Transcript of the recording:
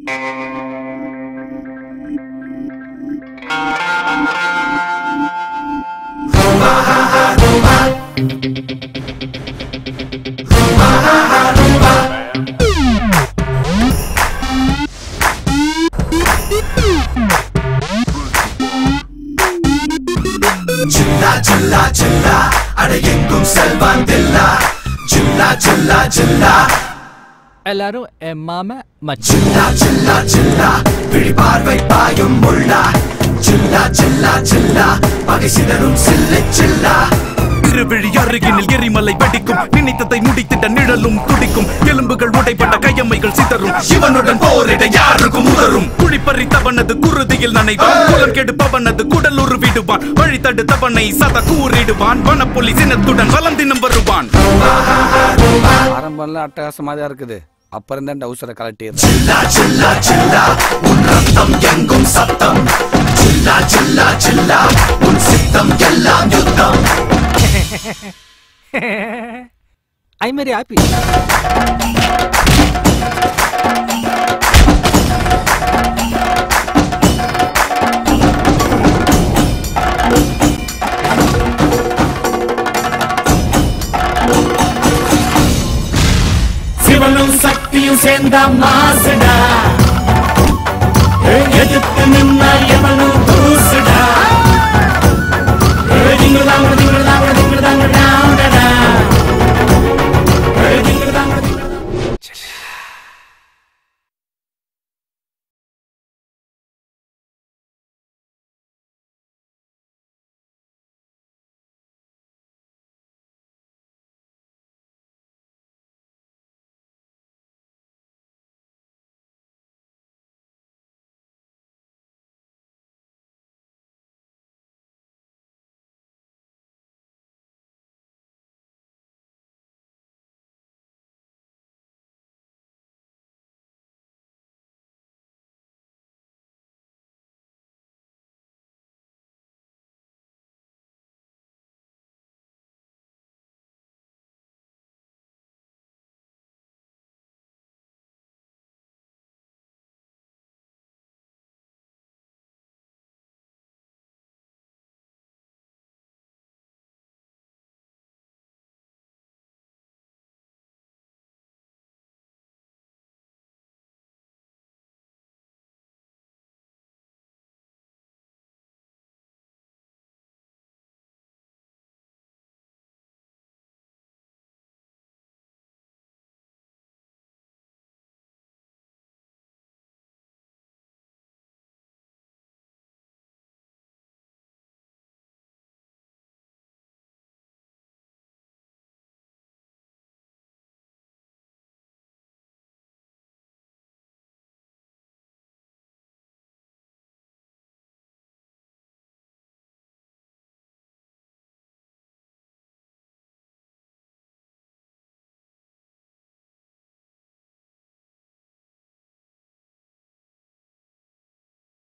சில்லா சில்லா சில்லா அட எங்கும் செல்வான் தில்லா சில்லா சில்லா சில்லா எல்லாரும் என் மாம மச்சி சில்லா சில்லா சில்லா விழி பார்வை பாயும் முள்ளா சில்லா சில்லா சில்லா பகை சிதறும் சில்லு சில்லா இருவிழி அருகினில் எரிமலை வெடிக்கும் நினைத்ததை முடித்திட்ட நிழலும் துடிக்கும் எலும்புகள் உடைப்பட்ட கையம்மைகள் சிதறும் இவனுடன் போரிட யாருக்கும் உதரும் குழிப்பறித்தவனது குருதியில் நனைவான் குலம் கெடுப்பவனது குடல் உருவிடுவான் வழி தடுத்தவனை சத கூறிடுவான் வனப்புலி சினத்துடன் வலம் தினம் வருவான் ஆரம்பம்லாம் அட்டகாசமாக தான் இருக்குது அப்புறம் தான் டவுசரை கலட்டிடுறேன் சில்லா சில்லா சில்லா உன் ரத்தம் எங்கும் சத்தம் சில்லா சில்லா சில்லா உன் சித்தம் எல்லாம் யுத்தம் ஐ மேரி ஹாப்பி சிவனும் சக்தியும் சேர்ந்த மாசுடா எதிர்த்து நின்னா எவனும் தூசுடா திங்குதாங்க திங்குதாங்க திங்குதாங்க